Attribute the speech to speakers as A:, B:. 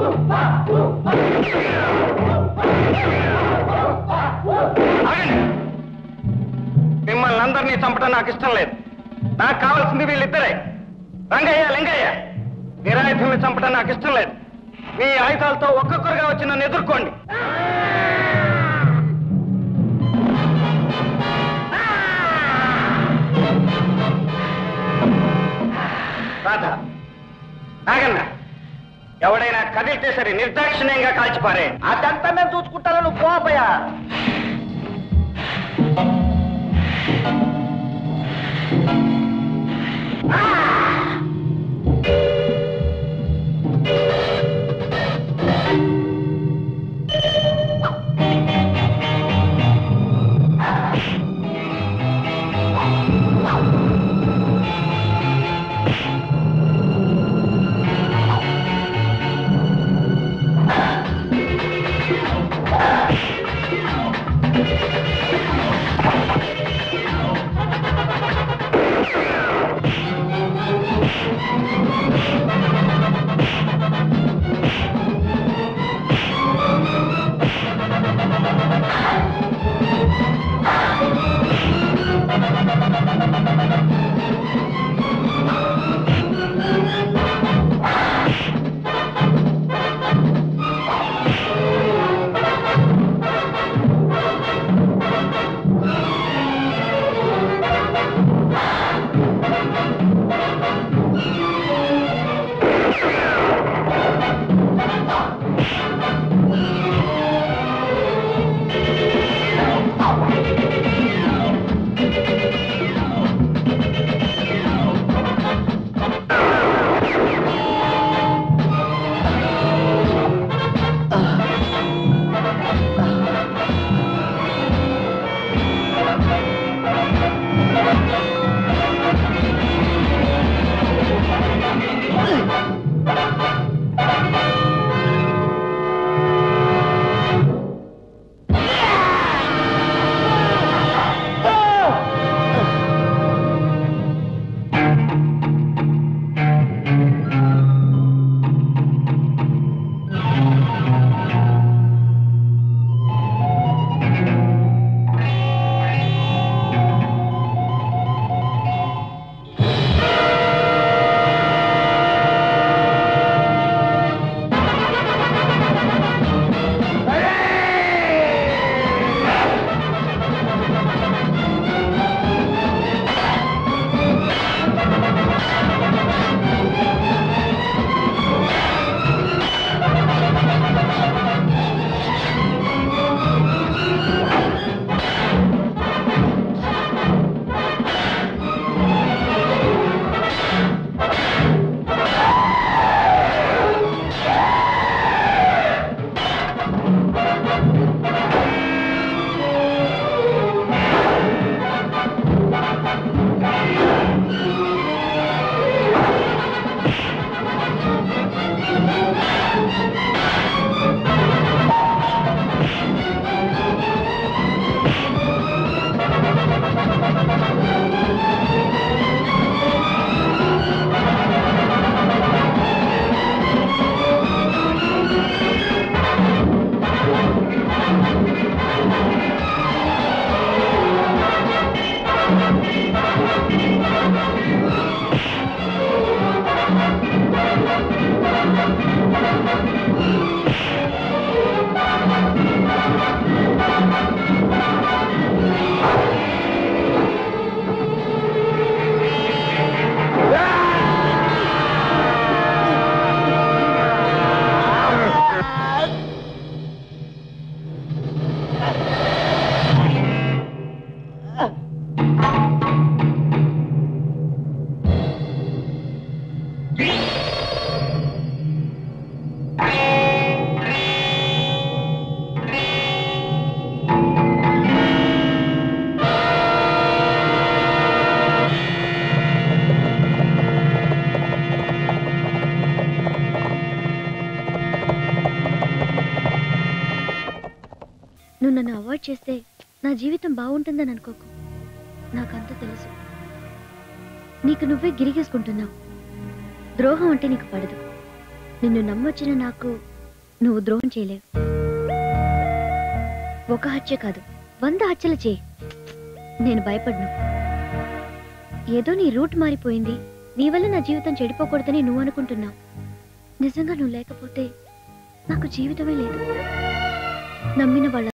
A: ఆగండి. మిమ్మల్ని అందరినీ చంపడం నాకు ఇష్టం లేదు నాకు కావాల్సింది వీళ్ళిద్దరే రంగయ్య లింగయ్య నిరాయుధుల్ని చంపడం నాకు ఇష్టం లేదు మీ ఆయుధాలతో ఒక్కొక్కరుగా వచ్చి నన్ను ఎదుర్కోండి రాధ నాగన్న ఎవడైనా కదిలితే సరే నిర్దాక్షిణ్యంగా కాల్చిపారే
B: అదంతా నేను చూసుకుంటాను నువ్వు పోపయా
C: నువ్వు నన్ను అవాయిడ్ చేస్తే నా జీవితం బాగుంటుందని అనుకోకు నాకంతా తెలుసు నీకు నువ్వే గిరిగేసుకుంటున్నావు ద్రోహం అంటే నీకు పడదు నిన్ను నమ్మొచ్చిన నాకు నువ్వు ద్రోహం చేయలేవు ఒక హత్య కాదు వంద హత్యలు చేయి నేను భయపడ్ను ఏదో నీ రూట్ మారిపోయింది నీ వల్ల నా జీవితం చెడిపోకూడదని నువ్వు అనుకుంటున్నావు నిజంగా నువ్వు లేకపోతే నాకు జీవితమే లేదు నమ్మిన వాళ్ళ